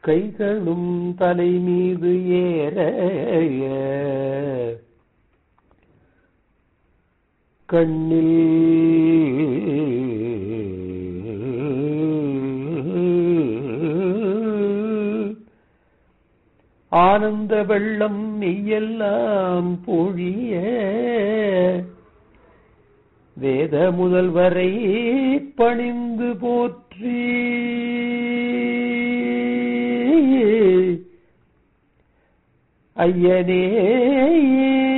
கைகளும் தலை மீது ஏற கண்ணில் ஆனந்த வெள்ளம் மெய்யெல்லாம் பொழிய வேத முதல்வரை பணிந்து போற்றி ஐயனே